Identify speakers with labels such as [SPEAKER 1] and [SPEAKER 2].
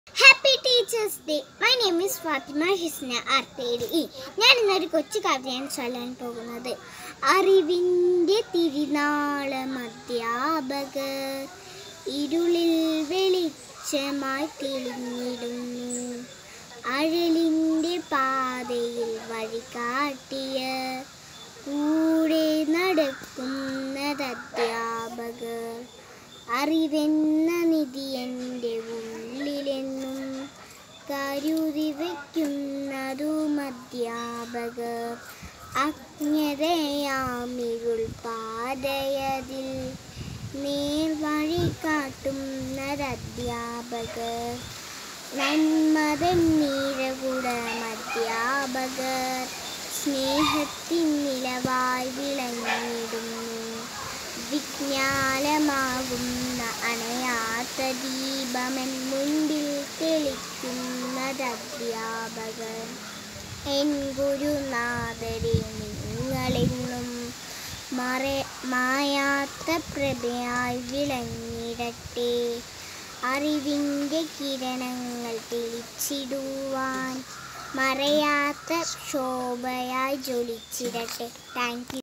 [SPEAKER 1] happy teachers day my name is Fathima Hisna ആർത്തേടി ഇ ഞാൻ ഇന്നൊരു കൊച്ചു കവിതയാണ് ചൊല്ലാൻ പോകുന്നത് അറിവിൻ്റെ തിരുനാളം അധ്യാപകർ ഇരുളിൽ വെളിച്ചമായി തെളിഞ്ഞിടുന്നു അഴലിൻ്റെ പാതയിൽ വഴി കാട്ടിയ കൂടെ നടക്കുന്നത് അധ്യാപകർ അറിവെന്ന നിധി എൻ്റെ ഉള്ളിലെന്നും കരുതി വയ്ക്കുന്നതും അധ്യാപകർ അജ്ഞതയാമിരുൾ പാതയതിൽ നേർവഴി കാട്ടുന്നൊരധ്യാപകർ നന്മതൻ നീരകുടം അധ്യാപകർ സ്നേഹത്തിൻ നിലവായി വിളങ്ങിടുന്നു വിജ്ഞാനമാകുന്ന അണയാത്ത ദീപമൻ മുൻപിൽ തെളിക്കുന്നതധ്യാപകൻ എൻ ഗുരുനാഥരെ നിങ്ങളെന്നും മറ മായാത്ത പ്രഭയായി വിളങ്ങിടട്ടെ അറിവിൻ്റെ കിരണങ്ങൾ തെളിച്ചിടുവാൻ മറയാത്ത ശോഭയായി ജ്വലിച്ചിടട്ടെ താങ്ക് യു